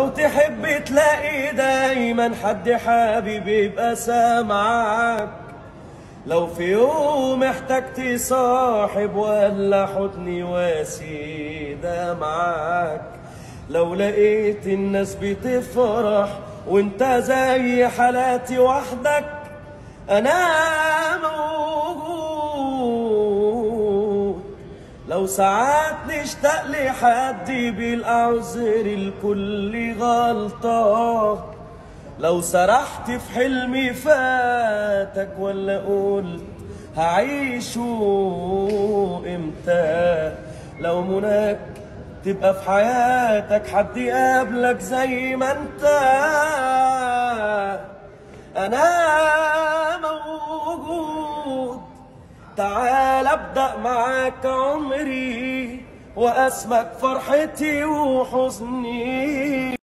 لو تحب تلاقي دايما حد حابب يبقى سامعك لو في يوم احتجت صاحب ولا حضن واسي ده معاك لو لقيت الناس بتفرح وانت زي حالاتي وحدك انا موجود لو ساعات نشتاق لحد بالأعذر الكل غلطة لو سرحت في حلمي فاتك ولا قلت هعيشه امتى لو مناك تبقى في حياتك حد يقابلك زي ما انت انا موجود تعال ابدا معاك عمري واسمك فرحتي وحزني